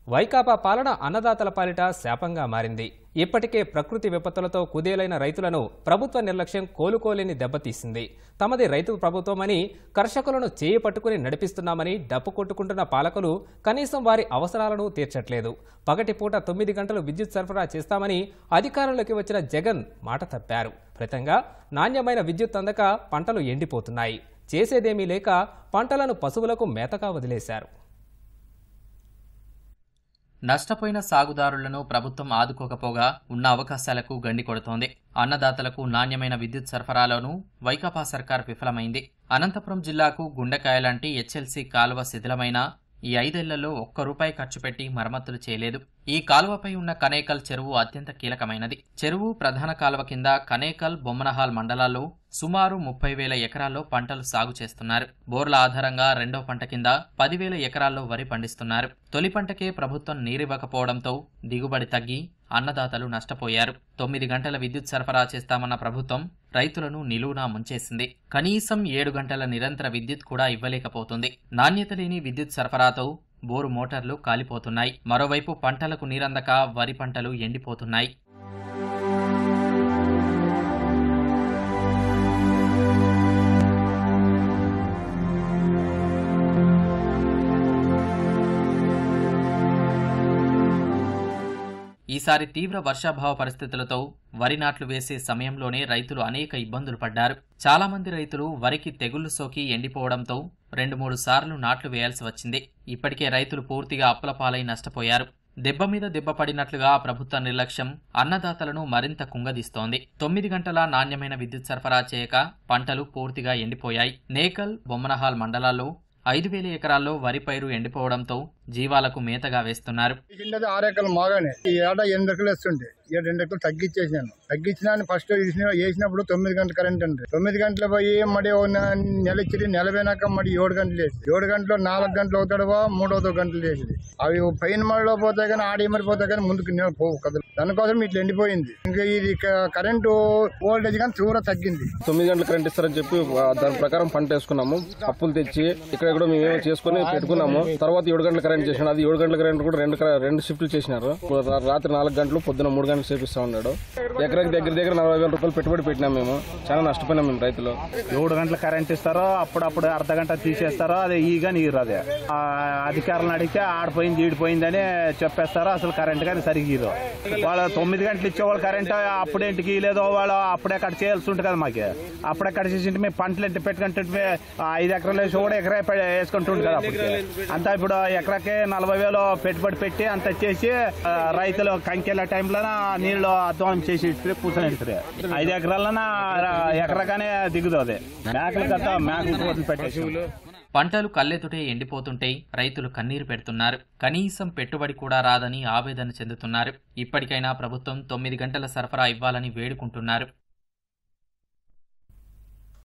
వైకాపా పాలన అన్నదాతల పాలిట శాపంగా మారింది ఇప్పటికే ప్రకృతి విపత్తులతో కుదేలైన రైతులను ప్రభుత్వ నిర్లక్ష్యం కోలుకోలేని దెబ్బతీసింది తమది రైతు ప్రభుత్వమని కర్షకులను చేయి పట్టుకుని నడిపిస్తున్నామని డప్పు కొట్టుకుంటున్న పాలకులు కనీసం వారి అవసరాలను తీర్చట్లేదు పగటిపూట తొమ్మిది గంటలు విద్యుత్ సరఫరా చేస్తామని అధికారంలోకి వచ్చిన జగన్ మాట తప్పారు ఫలితంగా నాణ్యమైన విద్యుత్ అందక పంటలు ఎండిపోతున్నాయి చేసేదేమీ లేక పంటలను పశువులకు మేతగా వదిలేశారు నష్టపోయిన సాగుదారులను ప్రభుత్వం ఆదుకోకపోగా ఉన్న అవకాశాలకు గండి కొడుతోంది అన్నదాతలకు నాణ్యమైన విద్యుత్ సరఫరాలోనూ వైకాపా సర్కార్ విఫలమైంది అనంతపురం జిల్లాకు గుండెకాయ లాంటి హెచ్ఎల్సీ కాలువ శిథిలమైన ఈ ఐదేళ్లలో ఒక్క రూపాయి ఖర్చు పెట్టి మరమ్మతులు చేయలేదు ఈ కాలువపై ఉన్న కనేకల్ చెరువు అత్యంత కీలకమైనది చెరువు ప్రధాన కాలువ కింద కనేకల్ బొమ్మనహాల్ మండలాల్లో సుమారు ముప్పై వేల ఎకరాల్లో పంటలు సాగు చేస్తున్నారు బోర్ల ఆధారంగా రెండో పంట కింద పదివేల ఎకరాల్లో వరి పండిస్తున్నారు తొలి పంటకే ప్రభుత్వం నీరివ్వకపోవడంతో దిగుబడి తగ్గి అన్నదాతలు నష్టపోయారు తొమ్మిది గంటల విద్యుత్ సరఫరా చేస్తామన్న ప్రభుత్వం రైతులను నిలువునా ముంచేసింది కనీసం ఏడు గంటల నిరంతర విద్యుత్ కూడా ఇవ్వలేకపోతుంది నాణ్యత లేని విద్యుత్ సరఫరాతో బోరు మోటార్లు కాలిపోతున్నాయి మరోవైపు పంటలకు నీరందక వరి పంటలు ఎండిపోతున్నాయి ఈసారి తీవ్ర వర్షాభావ పరిస్థితులతో వరి నాట్లు వేసే సమయంలోనే రైతులు అనేక ఇబ్బందులు పడ్డారు చాలా మంది రైతులు వరికి తెగుళ్లు సోకి ఎండిపోవడంతో రెండు మూడు సార్లు నాట్లు వేయాల్సి వచ్చింది ఇప్పటికే రైతులు పూర్తిగా అప్పులపాలై నష్టపోయారు దెబ్బ మీద దెబ్బ పడినట్లుగా ప్రభుత్వ నిర్లక్ష్యం అన్నదాతలను మరింత కుంగదీస్తోంది తొమ్మిది గంటల నాణ్యమైన విద్యుత్ సరఫరా చేయక పంటలు పూర్తిగా ఎండిపోయాయి నేకల్ బొమ్మనహాల్ మండలాల్లో ఐదు వేల ఎకరాల్లో వరి పైరు ఎండిపోవడంతో జీవాలకు మేతగా వేస్తున్నారు కిందది ఆరు ఎకరాలు మాగానే ఈ ఏడ ఎనిమిది ఎకరాలు వేస్తుండే ఈ ఏడు రెండు ఎకరాలు తగ్గించేసాను తగ్గించినా ఫస్ట్ వేసినప్పుడు తొమ్మిది గంటల కరెంట్ అంటే తొమ్మిది గంటలు పోయి మడి ఓ నె- నెల ఇచ్చి నెల పోయినాక మడి ఏడు గంటలు వేసి ఏడు గంటలు నాలుగు గంటలు అవుతాడువా మూడో గంటలు వేసింది అవి పైన మడిలో పోతాయి కానీ ఆడి మరిపోతాయి కానీ ముందుకు నీళ్ళు పోవు కదలు దానికోసం ఇట్లా ఎండిపోయింది ఇంకా ఇది క- కరెంటు వోల్టేజ్ కానీ తీవ్ర తగ్గింది తొమ్మిది గంటల కరెంట్ ఇస్తారని చెప్పి ఆ, దాని ప్రకారం పంట వేసుకున్నాము అప్పులు తెచ్చి ఇక్కడ కూడా మేమేమో చేసుకుని పెట్టుకున్నాము తర్వాత ఏడు గంటల కరెంట్ చేసినాడు అది ఏడు గంటల కరెంట్ కూడా రెండు కర- రెండు షిఫ్ట్లు చేసినారు ఇప్పుడు రా- రాత్రి నాలుగు గంటలు పొద్దున మూడు గంటలు చేపిస్తా ఉన్నాడు ఎకరాకి దగ్గర దగ్గర నలభై వేల రూపాయలు పెట్టుబడి పెట్టినాం మేము చాలా నష్టపోయినాం మేము రైతులు ఏడు గంటల కరెంట్ ఇస్తారో అప్పుడప్పుడు అర్ధ గంట తీసేస్తారో అది ఈగా నీరు అదే ఆ అధికారులను అడిగితే ఆడిపోయింది ఈడిపోయిందని చెప్పేస్తారో అసలు కరెంట్ కానీ సరిగ్గా వాళ్ళు తొమ్మిది గంటలు ఇచ్చేవాళ్ళు కరెంట్ అప్పుడేంటికి లేదో వాళ్ళు అప్పుడే కట్ చేయాల్సి ఉంటుంది కదా మాకు అప్పుడే కట్ చేసి మేము పంటలు ఎంత పెట్టుకుంటుంటే ఐదు ఎకరాలు వేసి కూడా ఎకరా పె- వేసుకుంటుంటుంది కదా అప్పటికి అంతా ఇప్పుడు ఎకరాకి నలభై వేలు పెట్టుబడి పెట్టి అంత చేసి ఆ, రైతులు కంకెల టైంలో నీళ్లు అధ్వానం చేసి ఇస్తే కూర్చొని ఇస్తారు ఐదు ఎకరాలన ఎకరగానే దిగుదు అది మేకలు కదా మేకలు కోట్లు పెట్టేసి పంటలు కళ్ళెతుటే ఎండిపోతుంటే రైతులు కన్నీరు పెడుతున్నారు కనీసం పెట్టుబడి కూడా రాదని ఆవేదన చెందుతున్నారు ఇప్పటికైనా ప్రభుత్వం తొమ్మిది గంటల సరఫరా ఇవ్వాలని వేడుకుంటున్నారు